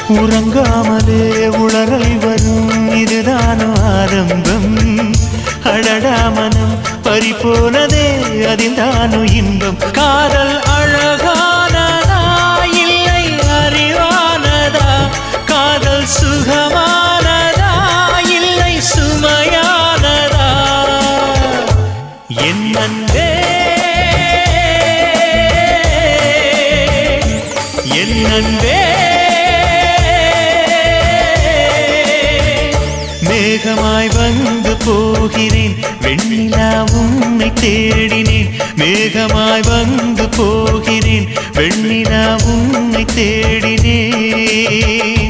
உறங்காமலே உளறல் வரும் இதுதானோ ஆரம்பம் அழடா மனம் பறிபோனதே அதில் தானோ இன்பம் காதல் அழகானதா இல்லை அறிவானதா காதல் சுகமானதா இல்லை சுமையானதா என் அன்பே என் அன்பே மேகமாய் வந்து போகிறேன் வெண்ணிலா உன்னை தேடினேன் மேகமாய் வந்து போகிறேன் வெண்ணிலா உன்னை தேடினேன்